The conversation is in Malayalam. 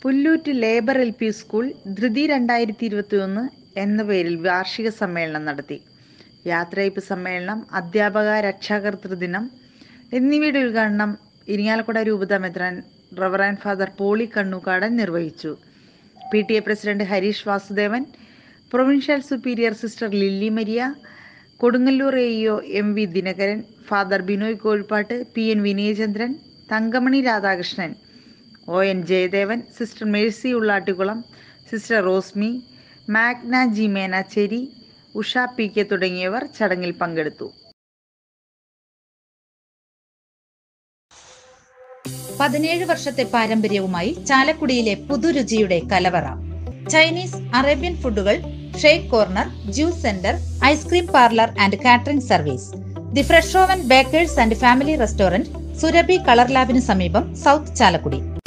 Pullut labour L P school ധൃതി രണ്ടായിരത്തി ഇരുപത്തി ഒന്ന് എന്ന പേരിൽ വാർഷിക സമ്മേളനം നടത്തി യാത്രയയപ്പ് സമ്മേളനം അധ്യാപക രക്ഷാകർതൃ ദിനം എന്നിവയുടെ ഉദ്ഘാടനം ഇരിങ്ങാലക്കുട രൂപത മെത്രാൻ റവറാൻ ഫാദർ പോളി കണ്ണൂക്കാടൻ നിർവഹിച്ചു P T A president Harish Vasudevan provincial superior sister Lilly Maria Kodungallur A E O M V Dinakaran father Binoy Kozhippat P N Vinayachandran Thankamani Radhakrishnan O N Jayadevan sister Mercy Ullattikulam sister Rosmi Magna G Menachery Usha P K തുടങ്ങിയവർ ചടങ്ങിൽ പങ്കെടുത്തു പതിനേഴ് വർഷത്തെ പാരമ്പര്യവുമായി ചാലക്കുടിയിലെ പുതുരുചിയുടെ കലവറ ചൈനീസ് അറേബ്യൻ ഫുഡുകൾ shake corner juice centre ice cream parlour and catering service the fresh oven bakers and family restaurant Surabhi colour ലാബിന് സമീപം സൗത്ത് ചാലക്കുടി